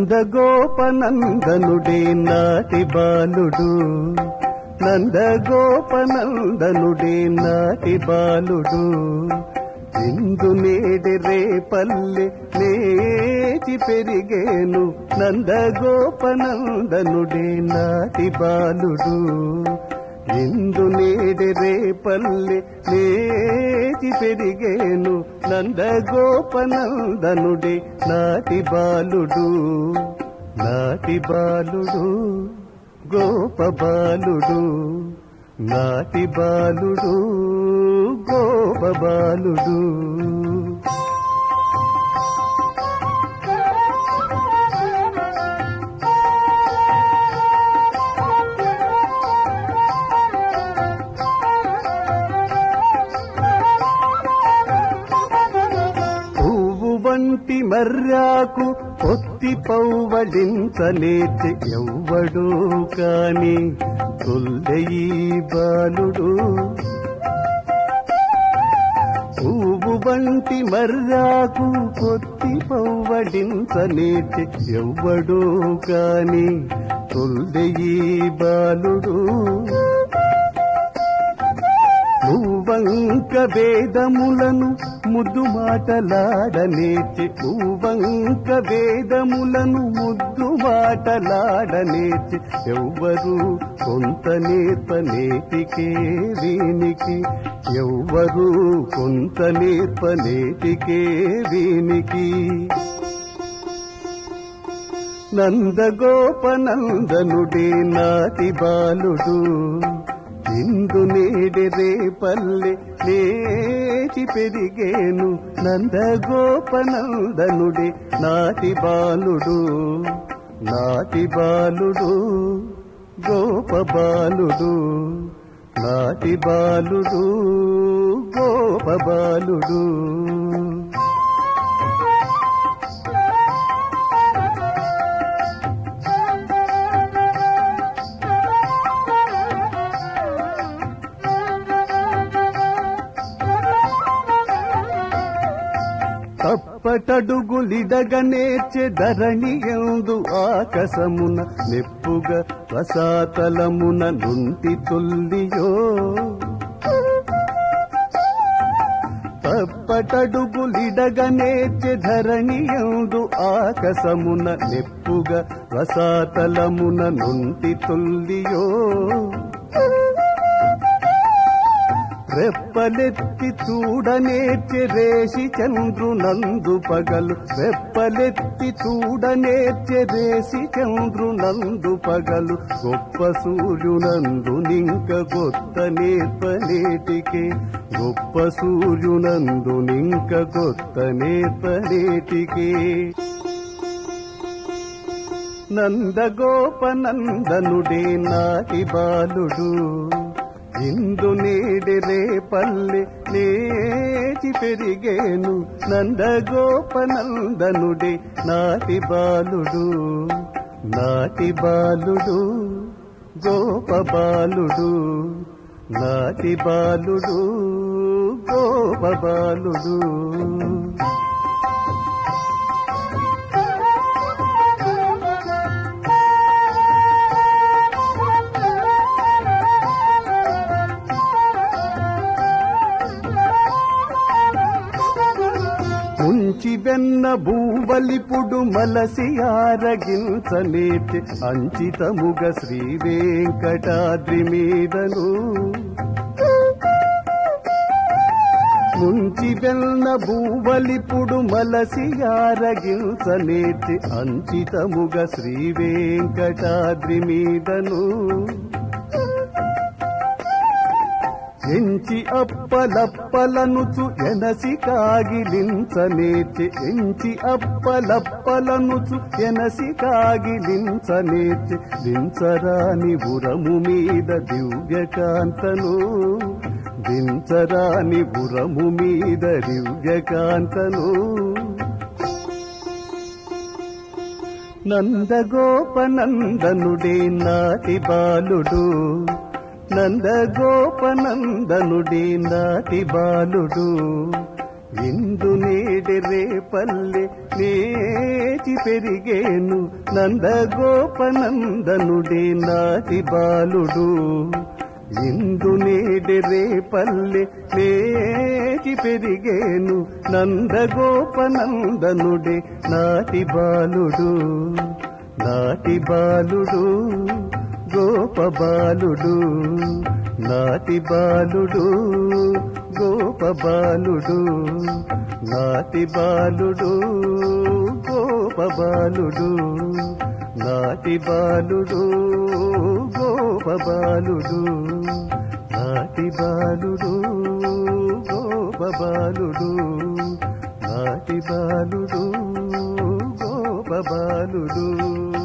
నందగోపనందనుడే నాటి బాలుడు నందగోపనందనుడే నాటి బాలుడు ఇందు నేడి రేపల్లె నేచి పెరిగేను నందగోపనందనుడే నాటి బాలుడు ఇందు నేడి రేపల్లె నేచి పెరిగేను నందగోపనందనుడే నాటి బాలుడు నాటి బాలుడు గోప బాలుడు నాటి బాలుడు గోప బాలుడు పువ్వు వంటి మర్యాకు పొత్తి పౌవడించనేచి ఎవ్వడు కాని తొల్లయి బాలుడు పువ్వు వంటి మర్యాకు పొత్తి పౌవడించనేచి ఎవ్వడు కాని తొల్లయి బాలుడు నువ్వంక వేదములను ముద్దు మాటలాడనేచి నువ్వంక వేదములను ముద్దు మాటలాడనేచి ఎవ్వరు కొంత నేర్పనేటికే వీనికి ఎవ్వరు కొంత నేర్పనేటికే వీనికి నందగోపనందనుడే నాటి బాలుడు ఇందు నేడి రేపల్లె లేచి పెరిగేను నందగోపనందనుడే నాటి బాలుడు నాటి బాలుడు గోప బాలుడు నాటి బాలుడు గోప బాలుడు తప్పటడుగులిడగ నేర్చె ధరణి ఎందు ఆకాశమున నెప్పుగా రసాతలమున నుంటి తొల్లియో తప్పటడుగులిడగ నేర్చె ధరణి ఎందు ఆకాశమున నెప్పుగా రసాతలమున నుంటి తొల్లియో రెప్పలెత్తి చూడనేర్చె రేషి చంద్రునందు పగలు రెప్పలెత్తి చూడనేర్చె రేసి చంద్రునందు పగలు గొప్ప సూర్యునందు నింక కొత్త నేర్పనేటికే గొప్ప సూర్యునందు నింక కొత్త నేర్పనేటికే నందగోపనందనుడే నాటి బాలుడు ఇందు నేడి రేపల్లె లేచి పెరిగేను నందగోపనందనుడే నాటి బాలుడు నాటి బాలుడు గోప బాలుడు నాటి బాలుడు గోప బాలుడు ముంచి వెన్న భూవలిపుడు మలసి ఆరగించనేటి అంచితముగ శ్రీ వెంకటాద్రి మీదను ముంచి వెన్న భూవలిపుడు మలసి ఆరగించనేటి అంచితముగ శ్రీ వెంకటాద్రి మీదను ఎంచి అప్పలప్పలనుచు ఎనసి కాగిలించనేచి ఎంచి అప్పలప్పలనుచు ఎనసి కాగిలించనేచి దించరాని ఉరము మీద దివ్యకాంతను దించరాని ఉరము మీద దివ్యకాంతను నందగోపనందనుడే నాటి బాలుడు నందగోపనందనుడే నాటి బాలుడు ఇందు నేడెరే పల్లె నేచి పెరిగేను నందగోపనందనుడే నాటి బాలుడు ఇందు నేడెరే పల్లె నేచి పెరిగేను నందగోపనందనుడే నాటి బాలుడు నాటి బాలుడు గోప బాలుడు నాటి బాలుడు గోప బాలుడు నాటి బాలుడు గోప బాలుడు నాటి బాలుడు గోప బాలుడు నాటి బాలుడు గోప బాలుడు నాటి బాలుడు గోప బాలుడు